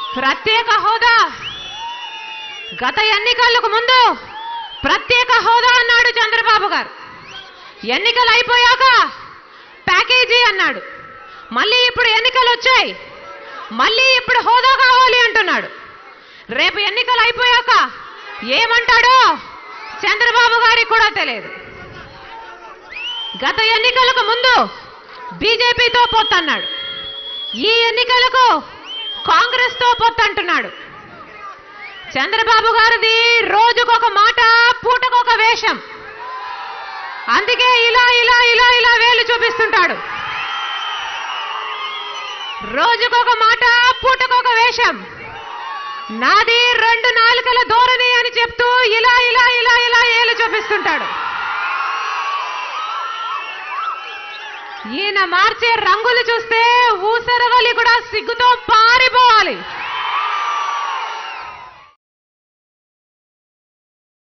ప్రత్యేక హోదా గత ఎన్నికలకు ముందు ప్రత్యేక హోదా అన్నాడు చంద్రబాబు గారు ఎన్నికలు అయిపోయాక ప్యాకేజీ అన్నాడు మళ్ళీ ఇప్పుడు ఎన్నికలు వచ్చాయి మళ్ళీ ఇప్పుడు హోదా కావాలి అంటున్నాడు రేపు ఎన్నికలు అయిపోయాక ఏమంటాడో చంద్రబాబు గారికి కూడా తెలియదు గత ఎన్నికలకు ముందు బీజేపీతో పొత్తన్నాడు ఈ ఎన్నికలకు కాంగ్రెస్తో పొత్తంటున్నాడు చంద్రబాబు గారిది రోజుకొక మాట పూటకొక వేషం అందుకే ఇలా ఇలా ఇలా ఇలా వేలు చూపిస్తుంటాడు రోజుకొక మాట పూటకొక వేషం నాది రెండు నాలుకల ధోరణి అని చెప్తూ ఇలా ఇలా ఇలా ఇలా ఏలు చూపిస్తుంటాడు ఈయన మార్చే రంగులు చూస్తే ఊసరవలి కూడా సిగ్గుతో పా